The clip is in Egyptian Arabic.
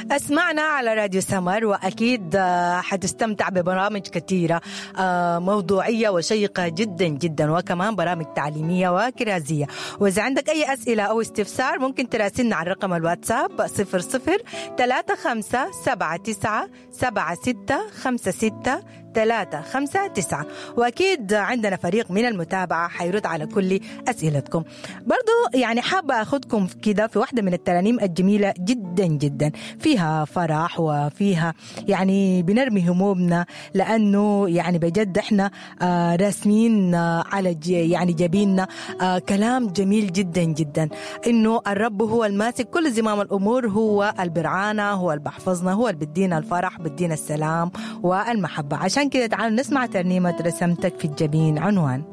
اسمعنا على راديو سمر واكيد آه، حتستمتع ببرامج كثيره آه، موضوعيه وشيقه جدا جدا وكمان برامج تعليميه وكرازيه واذا عندك اي اسئله او استفسار ممكن تراسلنا على رقم الواتساب 00 35 79 76 56 ثلاثة خمسة تسعة وأكيد عندنا فريق من المتابعة حيرد على كل أسئلتكم برضو يعني حابة أخذكم كده في واحدة من الترانيم الجميلة جدا جدا فيها فرح وفيها يعني بنرمي همومنا لأنه يعني بجد إحنا آه راسمين آه على ج- يعني جبيننا آه كلام جميل جدا جدا إنه الرب هو الماسك كل زمام الأمور هو البرعانة هو اللي بحفظنا هو اللي بدينا الفرح بدينا السلام والمحبة عشان كده تعالوا نسمع ترنيمة رسمتك في الجبين عنوان